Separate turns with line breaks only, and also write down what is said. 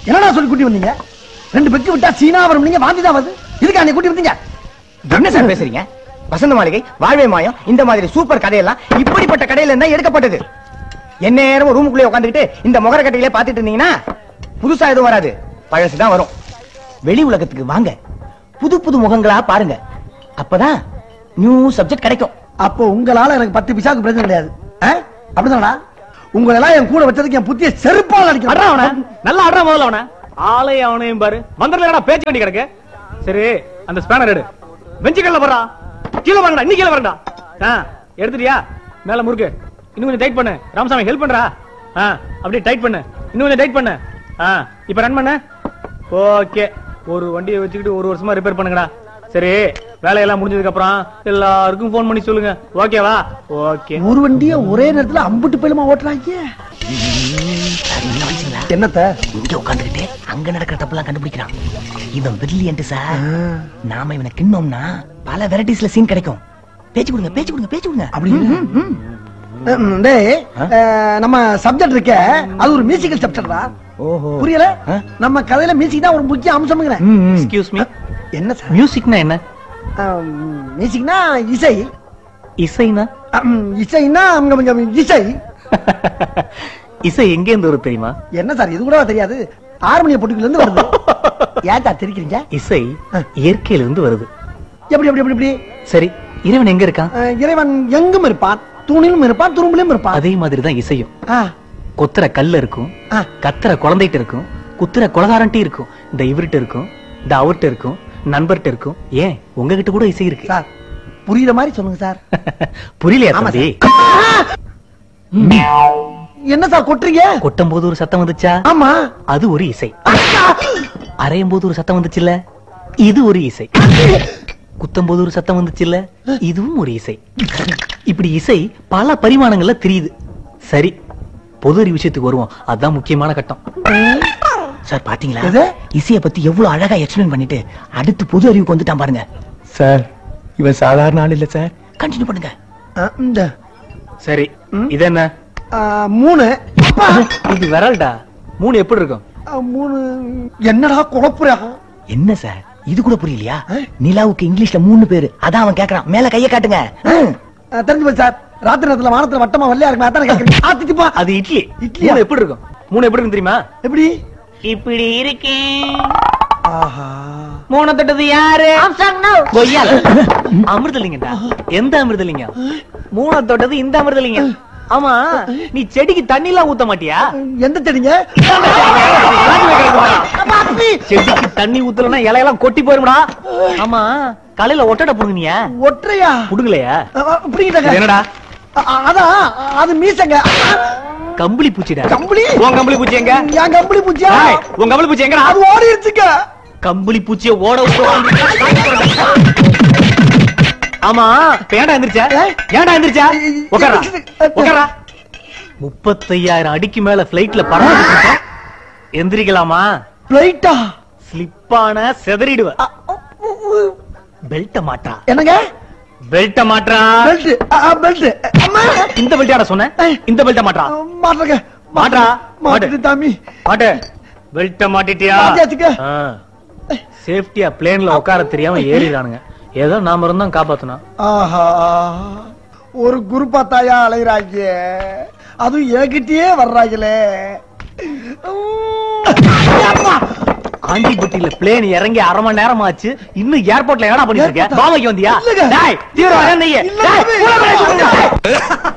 என்னடா சொல்லி கூட்டி வந்தீங்க ரெண்டு பெக்கு விட்டா சீனா வரும் நீங்க வாந்தி தான் வருது இதுக்கா நீ கூட்டி வந்தீங்க
என்ன சார் பேசுறீங்க வசந்த மாளிகை வாழ்வே மாயம் இந்த மாதிரி சூப்பர் கதையெல்லாம் இப்படிப்பட்ட கடையில இருந்தா எடுக்கப்பட்டது என்ன நேரம் ரூமுக்குள்ளே உட்காந்துக்கிட்டு இந்த முகர கட்டையிலே பாத்துட்டு இருந்தீங்கன்னா புதுசா எதுவும் வராது பழசுதான் வரும் வெளி உலகத்துக்கு வாங்க புது புது முகங்களா பாருங்க அப்பதான் நியூ சப்ஜெக்ட் கிடைக்கும்
அப்போ உங்களால எனக்கு பத்து பிசாக்கு பிரச்சனை கிடையாது ஆ? அப்படிதானடா உங்களை எல்லாம் என் கூட வச்சதுக்கு என் புத்திய செருப்பால்
அட்ரா அவன
அடிக்கிறேன்
நல்லா அட்ரா முதல்ல அவன ஆளே அவனையும் பாரு மந்திரலடா பேச்சு வேண்டி கிடக்கு சரி அந்த ஸ்பேனர் எடு பெஞ்சு கல்ல போறா கீழே வரடா இன்னி கீழே வரடா ஆ எடுத்துட்டியா மேல முறுக்கு இன்னும் கொஞ்சம் டைட் பண்ணு ராமசாமி ஹெல்ப் பண்றா ஆ அப்படியே டைட் பண்ணு இன்னும் கொஞ்சம் டைட் பண்ணு ஆ இப்ப ரன் பண்ணு ஓகே ஒரு வண்டியை வச்சுக்கிட்டு ஒரு வருஷமா ரிப்பேர் பண்ணுங்கடா சரி வேலையெல்லாம் முடிஞ்சதுக்கு அப்புறம் எல்லாருக்கும் ஃபோன் பண்ணி சொல்லுங்க ஓகேவா ஓகே
ஒரு வண்டிய ஒரே நேரத்துல அம்புட்டு பயிலுமா ஓட்டுறாங்க என்னத்த
இங்க உட்காந்துக்கிட்டு அங்க நடக்கிற தப்பெல்லாம் கண்டுபிடிக்கிறான் இவன் பிரில்லியன்ட் சார் நாம இவனை கிண்ணோம்னா பல வெரைட்டிஸ்ல சீன் கிடைக்கும் பேச்சு கொடுங்க பேச்சு கொடுங்க பேச்சு கொடுங்க
அப்படி ம், டேய் அஹ், நம்ம சப்ஜெக்ட் இருக்க அது ஒரு மியூசிக்கல் சப்ஜெக்ட்ரா
ஓஹோ
புரியல
ஆ?
நம்ம கதையில மியூசிக் தான் ஒரு முக்கிய அம்சம்ங்கிறேன்
எக்ஸ்கியூஸ் மீ
என்ன சார்
மியூசிக்னா என்ன
மியூசிக்னா இசை
இசைனா
அம், இசைன்னா அங்க கொஞ்சம் இசை
இசை எங்க இருந்து வரும் தெரியுமா
என்ன சார் இது கூட தெரியாது ஹார்மோனிய பொட்டுக்குள்ள இருந்து வருது ஏன் சார் தெரிக்கிறீங்க
இசை இயற்கையில இருந்து வருது
எப்படி எப்படி எப்படி எப்படி
சரி இறைவன் எங்க இருக்கான்
அஹ், இறைவன் எங்கும் இருப்பான் தூணிலும் இருப்பான் துரும்பிலும் இருப்பான்
அதே மாதிரி தான் இசையும்
ஆ,
கொத்துற கல்ல இருக்கும்
ஆ.
கத்துற குழந்தைகிட்ட இருக்கும் குத்துற குலகாரன்ட்டி இருக்கும் இந்த இவர்கிட்ட இருக்கும் இந்த அவர்கிட்ட இருக்கும் நண்பர்கிட்ட இருக்கும் ஏன் உங்ககிட்ட கூட இசை இருக்கு
சார் புரியுற மாதிரி சொல்லுங்க சார்
புரியலையா
ஆமா
தம்பி
என்ன சார் கொட்டுறீங்க
கொட்டும் போது ஒரு சத்தம் வந்துச்சா
ஆமா
அது ஒரு இசை அரையும் போது ஒரு சத்தம் வந்துச்சுல்ல இது ஒரு இசை குத்தும் போது ஒரு சத்தம் வந்துச்சுல்ல இதுவும் ஒரு இசை இப்படி இசை பல பரிமாணங்கள்ல தெரியுது சரி பொது அறிவு விஷயத்துக்கு வருவோம் அதான் முக்கியமான கட்டம்
சார் பாத்தீங்களா
எது?
இசைய பத்தி எவ்வளவு அழகா எக்ஸ்பிளைன் பண்ணிட்டு அடுத்து புது அறிவுக்கு வந்துட்டான் பாருங்க
சார் இவன் சாதாரண ஆள் இல்ல சார்
கண்டினியூ பண்ணுங்க
அஹ், இந்த
சரி இது என்ன
அஹ், மூணு அப்பா,
இது விரல்டா மூணு எப்படி இருக்கும்
அஹ், மூணு என்னடா குழப்புறா
என்ன சார் இது கூட புரியலையா
ஆ?
நிலாவுக்கு இங்கிலீஷ்ல மூணு பேரு அதான் அவன் கேக்குறான் மேல கைய காட்டுங்க ம்.
அஹ், தெரிஞ்சு போச்சு சார் ராத்திரி நேரத்துல வானத்துல வட்டமா வெள்ளையா இருக்குமே அதானே கேக்குறீங்க ஆத்திச்சுப்பா
அது இட்லி
இட்லியா?
மூணு எப்படி இருக்கும் மூணு எப்படி இருக்கும் தெரியுமா
எப்படி
இப்படி இருக்கேன்
ஆஹா
மூணு தொட்டது யாரு கொய்யால அமிர்தலிங்கடா எந்த அமிர்தலிங்கம் மூணு தொட்டது இந்த அமிர்தலிங்கம் ஆமா நீ செடிக்கு தண்ணி எல்லாம் ஊத்த மாட்டியா
எந்த செடிங்க
செடிக்கு தண்ணி ஊத்தலன்னா இலையெல்லாம் கொட்டி போயிரும்டா ஆமா காலையில ஒட்டடை புடுங்கினியா
ஒற்றையா
புடுங்கலையா
அஹ், புடிங்கிட்டேங்க
இது என்னடா
அ- அ- அதான் அது மீசங்க
கம்பளி பூச்சிடா
கம்பளி
உன் கம்பளி பூச்சி எங்க
என் கம்பளி பூச்சியா
ஏய், உன் கம்பளி பூச்சி எங்கடா
அது ஓடிடுச்சுங்க
கம்பளி பூச்சிய ஓட விட்டு ஆமா இப்ப ஏன்டா எந்திரிச்சா
ஏய்.
ஏன்டா எந்திரிச்சா உட்காரா
எந்திரிச்சு-
உட்காரா முப்பத்தையாயிரம் அடிக்கு மேல பிளைட்ல பறந்துட்டு இருக்கோம். எந்திரிக்கலாமா
பிளைட்டா
ஸ்லிப்பான செதறிடுவ பெல்ட்ட மாட்டா
என்னங்க
பெல்ட்ட மாட்டா
பெல்ட் பெல்ட் அம்மா
இந்த பெல்ட்டாட சொன்ன
ஏய்.
இந்த பெல்ட்ட மாட்டா
மாட்டுறங்க
மாட்றா,
மாட்டுட்டு தாமி
மாட்டு பெல்ட்ட மாட்டிட்டியா
மாட்டியாச்சுங்க.
சேஃப்டியா பிளேன்ல உட்கார தெரியாம ஏறிடானுங்க ஏதோ நாம இருந்தோம் காப்பாத்தணும்
ஆஹா ஒரு குருப்பா தாயா அலைகிறாங்க அதுவும் என்கிட்டயே வர்றாங்களே அம்மா!
ஆண்டிப்பட்டியில பிளேன் இறங்கி அரை மணி நேரம் ஆச்சு இன்னும் ஏர்போர்ட்ல ஏடா பண்ணிட்டு இருக்க
Airport ஆ?
பாவைக்கு வந்தியா
இல்லங்க.
டேய் தீவிரவாதம் நீ
இல்லங்க.
டேய், உள்ள போய் சுடுங்க.